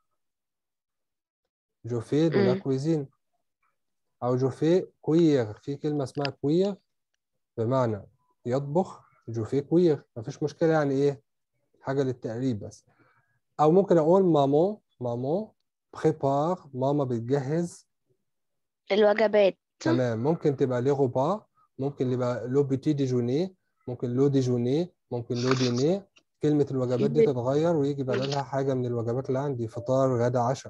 [SPEAKER 1] جو في دو لا
[SPEAKER 2] مم.
[SPEAKER 1] كويزين او جو في كوير في كلمه اسمها كوير بمعنى يطبخ جو في كوير مفيش مشكله يعني ايه حاجه للتقريب بس او ممكن اقول مامون مامون بريبار ماما بتجهز
[SPEAKER 2] الوجبات
[SPEAKER 1] تمام ممكن تبقى لي غوبا ممكن يبقى لو بيتي ديجوني ممكن لو ديجوني ممكن لو ديني كلمة الوجبات دي تتغير ويجي بدلها حاجة من الوجبات اللي عندي فطار غدا عشاء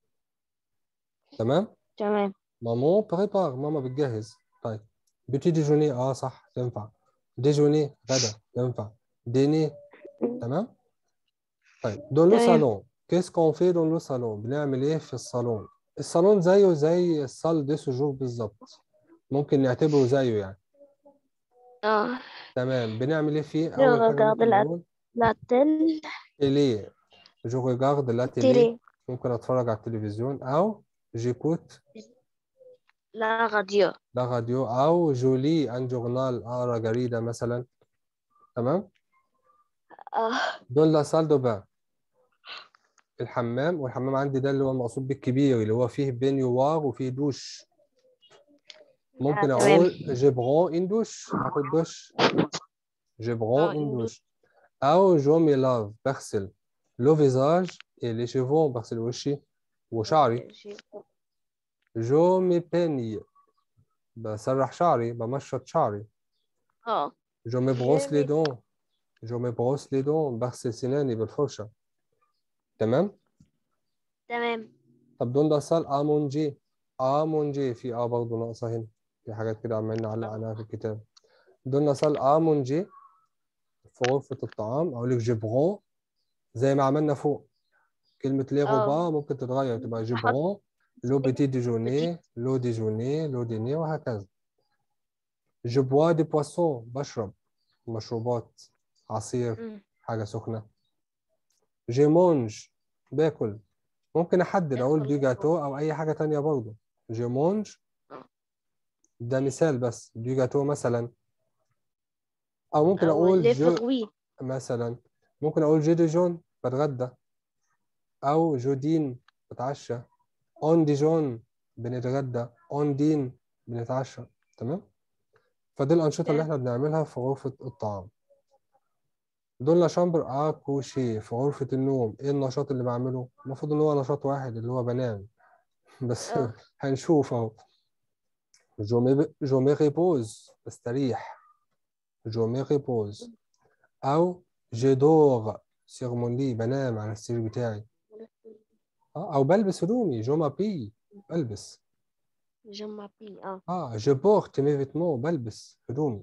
[SPEAKER 1] تمام
[SPEAKER 2] تمام
[SPEAKER 1] مامون بريبار ماما بتجهز طيب بيتي ديجوني اه صح تنفع ديجوني غدا تنفع ديني تمام طيب دون لو
[SPEAKER 2] تمام.
[SPEAKER 1] صالون كيس كون في دون لو صالون بنعمل ايه في الصالون الصالون زيه زي الصال دي سوجور بالظبط ممكن نعتبره زيه يعني
[SPEAKER 2] اه
[SPEAKER 1] تمام بنعمل ايه فيه
[SPEAKER 2] Je
[SPEAKER 1] اول حاجه
[SPEAKER 2] regarde
[SPEAKER 1] ممكن
[SPEAKER 2] la-
[SPEAKER 1] نقول
[SPEAKER 2] la télé
[SPEAKER 1] تيلي جو ريغارد لا تيلي
[SPEAKER 2] télé
[SPEAKER 1] ممكن اتفرج على التلفزيون او جيكوت
[SPEAKER 2] la radio
[SPEAKER 1] لا راديو او جولي ان جورنال اقرا جريده مثلا تمام
[SPEAKER 2] اه
[SPEAKER 1] دول لا سال دو بان الحمام والحمام عندي ده اللي هو المقصود بالكبير اللي هو فيه بينيوار وفيه دوش ممكن
[SPEAKER 2] آه،
[SPEAKER 1] اقول جيبرون ان دوش هاخد دش جيبرون
[SPEAKER 2] آه،
[SPEAKER 1] ان
[SPEAKER 2] إن
[SPEAKER 1] دوش او جو مي لاف بغسل لو فيزاج اي لي شيفون بغسل وشي وشعري جو مي بيني بسرح شعري بمشط شعري
[SPEAKER 2] اه
[SPEAKER 1] جو مي بروس
[SPEAKER 2] Je
[SPEAKER 1] لي
[SPEAKER 2] vais-
[SPEAKER 1] دون جو مي بروس لي دون بغسل سناني بالفرشة تمام
[SPEAKER 2] تمام
[SPEAKER 1] طب دون ده سال امونجي امونجي في اه برضه ناقصة هنا في حاجات كده عمالين نعلق عليها في الكتاب دون سال امونجي في غرفة الطعام اقول لك جيبرون زي ما عملنا فوق كلمة لي
[SPEAKER 2] آه.
[SPEAKER 1] غوبا ممكن تتغير تبقى جيبرون لو بيتي ديجوني لو ديجوني لو ديني وهكذا جو بوا دي بواسون بشرب مشروبات عصير
[SPEAKER 2] مم.
[SPEAKER 1] حاجة سخنة جي مونج باكل ممكن أحدد أقول
[SPEAKER 2] باكل.
[SPEAKER 1] دي جاتو أو أي حاجة تانية برضه جي مونج
[SPEAKER 2] آه.
[SPEAKER 1] ده مثال بس دي جاتو مثلا أو ممكن
[SPEAKER 2] أو
[SPEAKER 1] أقول
[SPEAKER 2] لي
[SPEAKER 1] جو
[SPEAKER 2] فروي
[SPEAKER 1] مثلا ممكن أقول جو ديجون بتغدى أو جودين بتعشى أون ديجون بنتغدى أون دين بنتعشى تمام فدي الأنشطة اللي
[SPEAKER 2] تمام.
[SPEAKER 1] احنا بنعملها في غرفة الطعام دول لا شامبر أكوشي في غرفة النوم ايه النشاط اللي بعمله المفروض ان هو نشاط واحد اللي هو بنام بس
[SPEAKER 2] اه.
[SPEAKER 1] هنشوف اهو جو مي جو مي ريبوز بستريح جو مي ريبوز او جي دور سيغ مون لي بنام على السرير بتاعي آه، او بلبس هدومي جو مابي بلبس
[SPEAKER 2] جو مابي اه
[SPEAKER 1] اه جو بورت مي فيتمون بلبس هدومي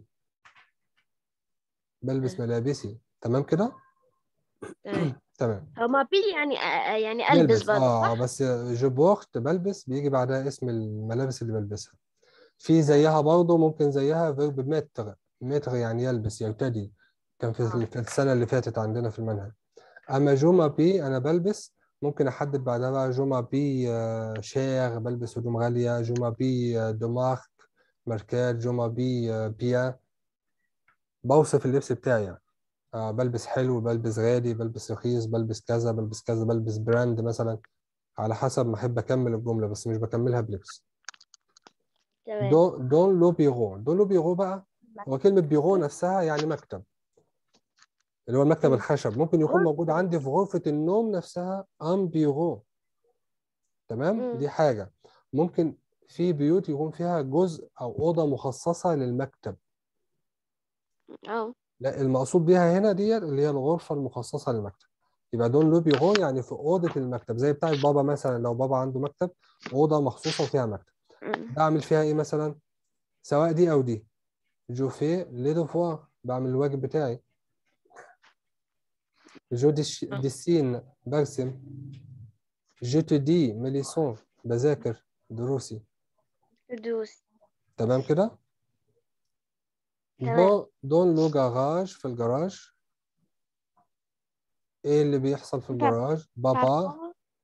[SPEAKER 1] بلبس
[SPEAKER 2] مم.
[SPEAKER 1] ملابسي تمام كده
[SPEAKER 2] تمام
[SPEAKER 1] تمام
[SPEAKER 2] هو مابي يعني آه، يعني البس
[SPEAKER 1] بلبس
[SPEAKER 2] برضه
[SPEAKER 1] اه
[SPEAKER 2] صح؟
[SPEAKER 1] بس جو بورت بلبس بيجي بعدها اسم الملابس اللي بلبسها في زيها برضه ممكن زيها فيرب متر متر يعني يلبس يرتدي كان في
[SPEAKER 2] آه.
[SPEAKER 1] في السنة اللي فاتت عندنا في المنهج أما جوما بي أنا بلبس ممكن أحدد بعدها بقى جوما بي آه، شير بلبس هدوم غالية جوما بي آه، دو مارك ماركات جوما بي آه، بيا بوصف اللبس بتاعي يعني آه، بلبس حلو بلبس غالي بلبس رخيص بلبس كذا بلبس كذا بلبس براند مثلا على حسب ما أحب أكمل الجملة بس مش بكملها بلبس
[SPEAKER 2] تمام
[SPEAKER 1] دو دون لو بيرو دون لو بيرو بقى هو كلمة بيرو نفسها يعني مكتب اللي هو المكتب
[SPEAKER 2] مم.
[SPEAKER 1] الخشب ممكن يكون موجود عندي في غرفة النوم نفسها ان بيرو تمام
[SPEAKER 2] مم.
[SPEAKER 1] دي حاجة ممكن في بيوت يكون فيها جزء أو أوضة مخصصة للمكتب
[SPEAKER 2] اه
[SPEAKER 1] لا المقصود بيها هنا ديت اللي هي الغرفة المخصصة للمكتب يبقى دون لو بيرو يعني في أوضة المكتب زي بتاعت بابا مثلا لو بابا عنده مكتب أوضة مخصوصة وفيها مكتب
[SPEAKER 2] مم.
[SPEAKER 1] بعمل فيها إيه مثلا سواء دي أو دي جو في لي دوفوار بعمل الواجب بتاعي جو ديش- ديسين برسم جو تو دي ميليسون بذاكر دروسي
[SPEAKER 2] دوس
[SPEAKER 1] تمام كده
[SPEAKER 2] تمام.
[SPEAKER 1] دون دون لو جاراج في الجراج ايه اللي بيحصل في الجراج بابا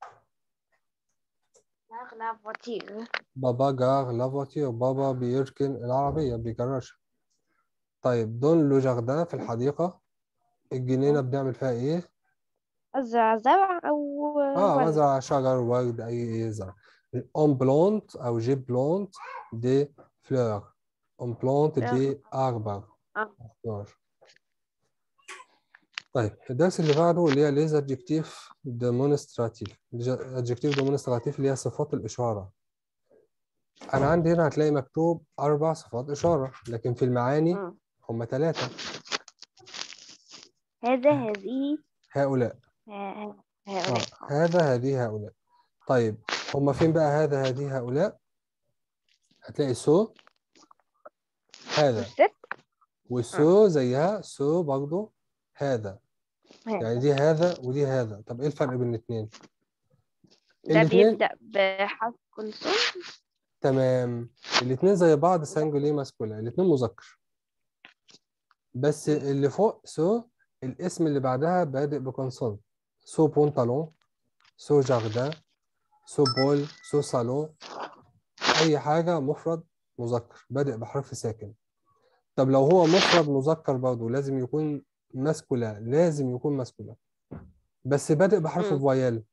[SPEAKER 2] لا فواتير
[SPEAKER 1] بابا جار لا فواتير بابا بيركن العربية بيجرجها طيب دون لو جاردان في الحديقة الجنينة بنعمل فيها ايه
[SPEAKER 2] أزرع زرع أو
[SPEAKER 1] اه
[SPEAKER 2] ورد
[SPEAKER 1] بزرع شجر ورد اي ايه زرع اون بلونت او جي بلونت دي فلور اون بلونت دي اربر
[SPEAKER 2] آه.
[SPEAKER 1] فلور طيب الدرس اللي بعده اللي هي ليز ادجكتيف ديمونستراتيف ادجكتيف ديمونستراتيف اللي هي صفات الإشارة أنا عندي هنا هتلاقي مكتوب أربع صفات إشارة لكن في المعاني
[SPEAKER 2] مم.
[SPEAKER 1] هم ثلاثة
[SPEAKER 2] هذا هذه
[SPEAKER 1] هؤلاء
[SPEAKER 2] ها-
[SPEAKER 1] آه.
[SPEAKER 2] هؤلاء
[SPEAKER 1] هذا هذه هؤلاء طيب هم فين بقى هذا هذه هؤلاء هتلاقي سو هذا
[SPEAKER 2] والست
[SPEAKER 1] وسو زيها سو برضه هذا يعني
[SPEAKER 2] هذا
[SPEAKER 1] دي هذا ودي هذا طب ايه الفرق بين الاثنين
[SPEAKER 2] ده
[SPEAKER 1] الاتنين-
[SPEAKER 2] بيبدأ بحرف كونسون
[SPEAKER 1] تمام الاثنين زي بعض سانجولي ماسكولا الاثنين مذكر بس اللي فوق سو الاسم اللي بعدها بادئ بكونسون سو بونتالون سو جاردان سو بول سو صالون اي حاجه مفرد مذكر بادئ بحرف ساكن طب لو هو مفرد مذكر برضه لازم يكون ماسكولا لازم يكون ماسكولا بس بادئ بحرف
[SPEAKER 2] مم.
[SPEAKER 1] فويال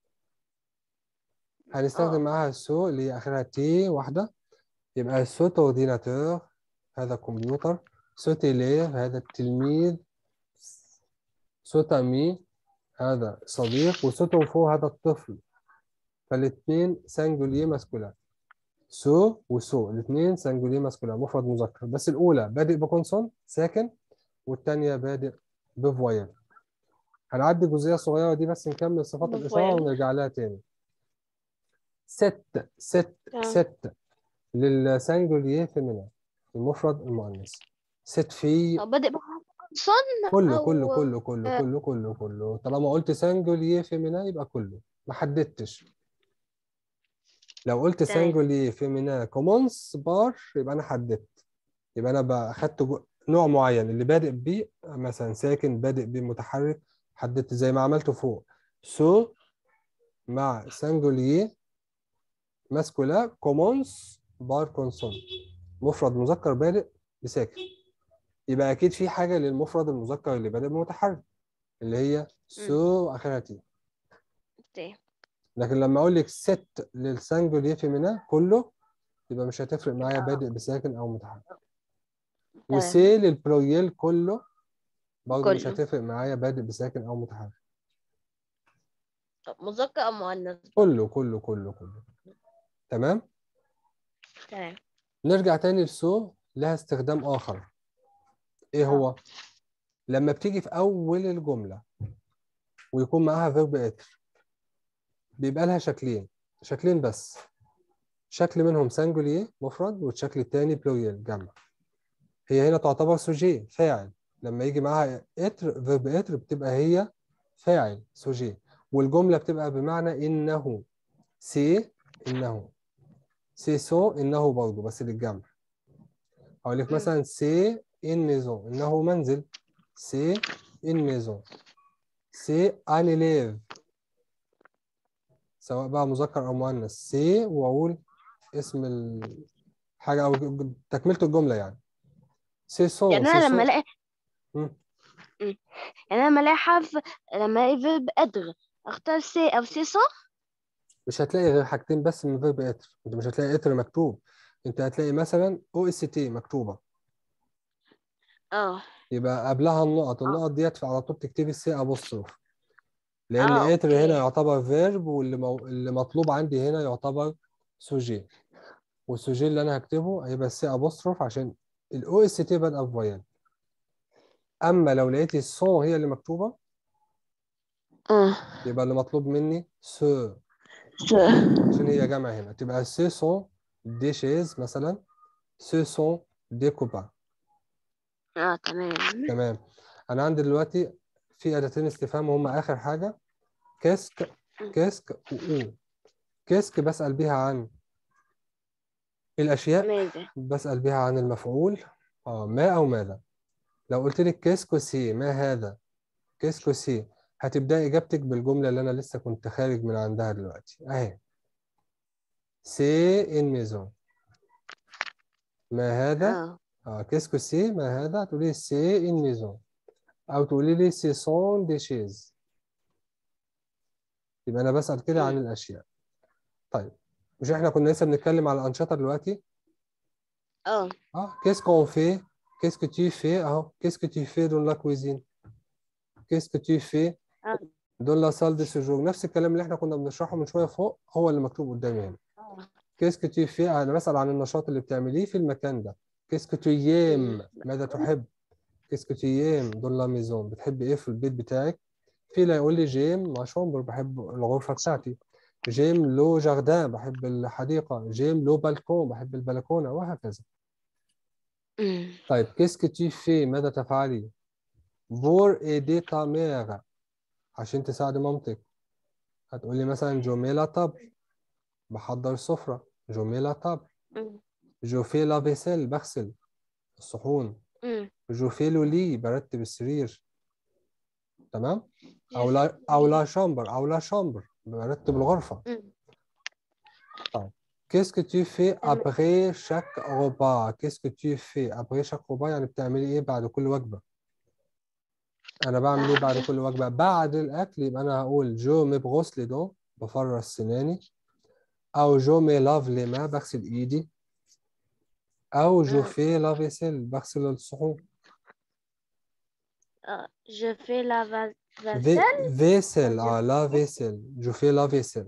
[SPEAKER 1] هنستخدم
[SPEAKER 2] آه.
[SPEAKER 1] معاها السو اللي هي اخرها تي واحده يبقى سوت اورديناتور هذا كمبيوتر سوت إليف هذا التلميذ سوت أمي هذا صديق وسوت فو هذا الطفل فالاثنين سانجوليه ماسكولار سو وسو الاثنين سانجوليه ماسكولار مفرد مذكر بس الأولى بادئ بكونسون ساكن والثانية بادئ بفويل هنعدي الجزئية الصغيرة دي بس نكمل صفات الإشارة
[SPEAKER 2] بفويل.
[SPEAKER 1] ونرجع لها تاني ست ست
[SPEAKER 2] تمام.
[SPEAKER 1] ست للسانجوليه فيمينا المفرد المؤنث ست في
[SPEAKER 2] أو بادئ بحرف كونسون
[SPEAKER 1] كله
[SPEAKER 2] أو
[SPEAKER 1] كله كله كله
[SPEAKER 2] آه.
[SPEAKER 1] كله كله كله طالما قلت سانجوليه فيمينا يبقى كله ما حددتش لو قلت
[SPEAKER 2] تمام.
[SPEAKER 1] سانجوليه فيمينا كومونس بار يبقى انا حددت يبقى انا بقى اخدت جو- نوع معين اللي بادئ بيه مثلا ساكن بادئ بيه متحرك حددت زي ما عملته فوق سو مع سانجوليه ماسكولا كومونس بار كونسون مفرد مذكر بادئ بساكن يبقى اكيد في حاجه للمفرد المذكر اللي بادئ بمتحرك اللي هي سو اخرها تي
[SPEAKER 2] تي.
[SPEAKER 1] لكن لما اقول لك ست للسانجوليه فيمينا كله يبقى مش هتفرق معايا
[SPEAKER 2] آه.
[SPEAKER 1] بادئ بساكن او متحرك
[SPEAKER 2] تمام.
[SPEAKER 1] وسي للبلويال كله برضه مش
[SPEAKER 2] كله.
[SPEAKER 1] هتفرق معايا بادئ بساكن او متحرك
[SPEAKER 2] طب مذكر أو مؤنث
[SPEAKER 1] كله كله كله كله تمام
[SPEAKER 2] تمام
[SPEAKER 1] نرجع تاني لسو لها استخدام آخر إيه هو؟ لما بتيجي في أول الجملة ويكون معاها فيرب إتر بيبقى لها شكلين شكلين بس شكل منهم سانجولير مفرد والشكل التاني بلوريال جمع هي هنا تعتبر سوجي فاعل لما يجي معاها إتر فيرب إتر بتبقى هي فاعل سوجي والجملة بتبقى بمعنى إنه سي إنه سي سو إنه برضه بس للجمع أقول لك
[SPEAKER 2] مم.
[SPEAKER 1] مثلا سي إن ميزون إنه منزل سي إن ميزون سي أن إليف سواء بقى مذكر أو مؤنث سي وأقول اسم الحاجة أو ج- تكملة الجملة يعني سي سون
[SPEAKER 2] يعني
[SPEAKER 1] سي
[SPEAKER 2] أنا لما
[SPEAKER 1] سون
[SPEAKER 2] ألاقي
[SPEAKER 1] مم.
[SPEAKER 2] يعني أنا لما ألاقي حرف لما ألاقي فيرب أدغ أختار سي أو سي سو
[SPEAKER 1] مش هتلاقي غير حاجتين بس من فيرب إتر أنت مش هتلاقي إتر مكتوب أنت هتلاقي مثلا أو إس تي مكتوبة
[SPEAKER 2] اه
[SPEAKER 1] يبقى قبلها النقط النقط ديت على طول تكتبي السي ابوستروف لان
[SPEAKER 2] آه،
[SPEAKER 1] اتر هنا
[SPEAKER 2] أوكي.
[SPEAKER 1] يعتبر فيرب واللي مو... اللي مطلوب عندي هنا يعتبر سوجي والسوجي اللي انا هكتبه هيبقى السي ابوستروف عشان الاو اس تي بادئه بفيال اما لو لقيتي السون هي اللي مكتوبه
[SPEAKER 2] اه
[SPEAKER 1] يبقى اللي مطلوب مني سو
[SPEAKER 2] سو
[SPEAKER 1] عشان هي جمع هنا تبقى سي سون دي شيز مثلا سو سون دي كوبا
[SPEAKER 2] اه تمام
[SPEAKER 1] تمام انا عندي دلوقتي في اداتين استفهام هم اخر حاجه كاسك كاسك وأو كاسك بسأل بيها عن الاشياء
[SPEAKER 2] ماذا
[SPEAKER 1] بسأل بيها عن المفعول اه ما او ماذا لو قلت لك كاسكو سي ما هذا كاسكو سي هتبدأ اجابتك بالجمله اللي انا لسه كنت خارج من عندها دلوقتي اهي سي ان ميزون ما هذا
[SPEAKER 2] اه
[SPEAKER 1] اه كاسكو سي ما هذا تقولي سي ان ميزون او تقولي لي سي سون دي شيز يبقى انا بسأل كده عن الاشياء طيب مش احنا كنا لسه بنتكلم على الانشطه دلوقتي
[SPEAKER 2] اه
[SPEAKER 1] اه qu'est-ce qu'on fait qu'est-ce que tu fais اهو qu'est-ce que tu fais dans la cuisine qu'est-ce que tu fais
[SPEAKER 2] آه.
[SPEAKER 1] dans la salle de séjour نفس الكلام اللي احنا كنا بنشرحه من شويه فوق هو اللي مكتوب قدامي هنا
[SPEAKER 2] آه.
[SPEAKER 1] qu'est-ce que tu fais انا بسأل عن النشاط اللي بتعمليه في المكان ده qu'est-ce que tu aimes ماذا تحب qu'est-ce que tu aimes dans la maison بتحب ايه في البيت بتاعك في اللي يقول لي جيم ما شومبر بحب الغرفه بتاعتي جيم لو جاردان بحب الحديقه جيم لو بالكون بحب البلكونه وهكذا
[SPEAKER 2] أمم.
[SPEAKER 1] طيب qu'est-ce que tu fais ماذا تفعلي pour aider ta mère عشان تساعد مامتك هتقولي مثلا جو مي لا تابل بحضر السفرة جو مي لا تابل
[SPEAKER 2] أمم.
[SPEAKER 1] جو في لا فيسيل بغسل الصحون
[SPEAKER 2] أمم.
[SPEAKER 1] جو في لو لي برتب السرير تمام او لا او لا شامبر او لا شامبر برتب الغرفة
[SPEAKER 2] أمم.
[SPEAKER 1] Qu'est-ce que tu fais
[SPEAKER 2] تمام.
[SPEAKER 1] après chaque repas Qu'est-ce que tu fais après chaque repas يعني بتعملي ايه بعد كل وجبة انا بعمل ايه بعد
[SPEAKER 2] بعد-
[SPEAKER 1] كل وجبة بعد الاكل يبقى انا هقول جو مي بغوس لي دون بفرش سناني او جو مي لاف لي ما بغسل ايدي او جو
[SPEAKER 2] مم.
[SPEAKER 1] في لا فيسيل بغسل الصحون
[SPEAKER 2] آه. je fais la va-
[SPEAKER 1] في
[SPEAKER 2] vaisselle
[SPEAKER 1] فيسيل اه لا فيسيل جو في لا فيسيل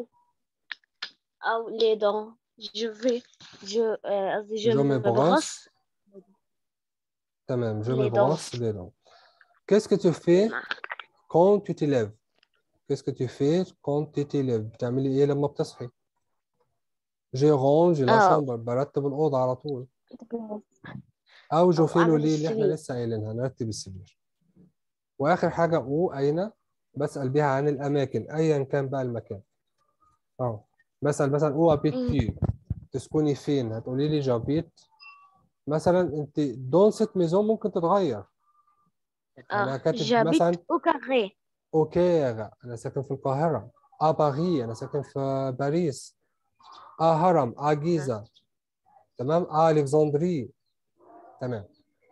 [SPEAKER 2] أو les dents je vais je آه، قصدي je
[SPEAKER 1] جو مي
[SPEAKER 2] me
[SPEAKER 1] بغوس
[SPEAKER 2] brosse
[SPEAKER 1] تمام جو مي
[SPEAKER 2] Les dents.
[SPEAKER 1] بغوس لي دون Qu'est-ce que tu fais quand tu te lèves Qu'est-ce que tu fais quand tu te lèves بتعملي ايه لما بتصحي جي رونج لا
[SPEAKER 2] آه.
[SPEAKER 1] شامبر برتب الأوضة على طول أو جو
[SPEAKER 2] أو
[SPEAKER 1] فيلو
[SPEAKER 2] أعمل
[SPEAKER 1] لي اللي احنا
[SPEAKER 2] السرير.
[SPEAKER 1] لسه قايلينها نرتب السرير وآخر حاجة أو أين بسأل بيها عن الأماكن أيا كان بقى المكان أه بسأل مثلا أو أبيت تسكني فين هتقولي لي جابيت مثلا أنت دون ست ميزون ممكن تتغير أنا
[SPEAKER 2] آه.
[SPEAKER 1] كاتب
[SPEAKER 2] j'habite
[SPEAKER 1] مثلا
[SPEAKER 2] au carré
[SPEAKER 1] أوكير أنا ساكن في القاهرة أ باري أنا ساكن في باريس أ هرم أ جيزة تمام أ ألكسندري تمام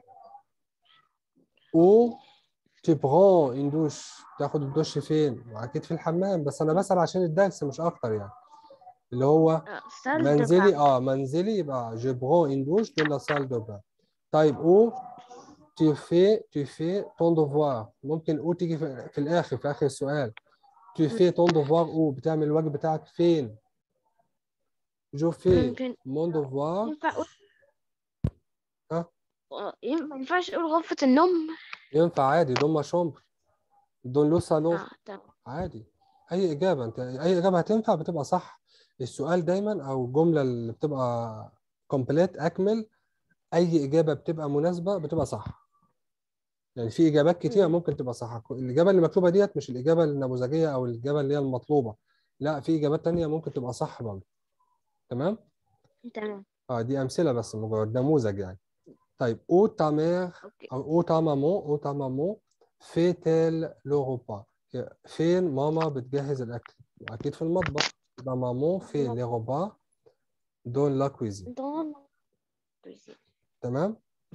[SPEAKER 1] و tu prends une douche تاخد الدش فين؟ أكيد في الحمام بس أنا بسأل عشان الدرس مش أكتر يعني اللي هو
[SPEAKER 2] آه، salle de
[SPEAKER 1] منزلي
[SPEAKER 2] bain.
[SPEAKER 1] اه منزلي يبقى je prends une douche de la salle de bain طيب او tu fais tu fais ton devoir ممكن او تيجي في, في الاخر في اخر السؤال tu fais ton devoir او بتعمل الواجب بتاعك فين je fais
[SPEAKER 2] ممكن
[SPEAKER 1] mon devoir
[SPEAKER 2] ينفع أقول
[SPEAKER 1] ها؟
[SPEAKER 2] آه، ينفع- ما ينفعش أقول غرفة النوم
[SPEAKER 1] ينفع عادي دون ما شومبر دون لو صالون
[SPEAKER 2] اه تمام
[SPEAKER 1] عادي اي اجابه انت اي اجابه هتنفع بتبقى صح السؤال دايما او الجمله اللي بتبقى كومبليت اكمل اي اجابه بتبقى مناسبه بتبقى صح يعني في اجابات كتيره
[SPEAKER 2] مم.
[SPEAKER 1] ممكن تبقى صح الاجابه اللي مكتوبه ديت مش الاجابه النموذجيه او الاجابه اللي هي المطلوبه لا في اجابات تانية ممكن تبقى صح برضه تمام
[SPEAKER 2] تمام
[SPEAKER 1] اه دي امثله بس مجرد نموذج يعني طيب او تا مير
[SPEAKER 2] أوكي
[SPEAKER 1] او او تا مامون او تا مامون فيتيل لو روبا فين ماما بتجهز الاكل اكيد في المطبخ يبقى مامون في لي روبا دون لا كويزين
[SPEAKER 2] دون cuisine.
[SPEAKER 1] تمام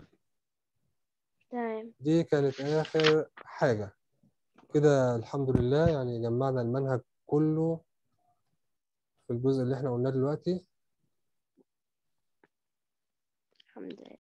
[SPEAKER 2] تمام
[SPEAKER 1] دي كانت اخر حاجه كده الحمد لله يعني جمعنا المنهج كله في الجزء اللي احنا قلناه دلوقتي
[SPEAKER 2] الحمد لله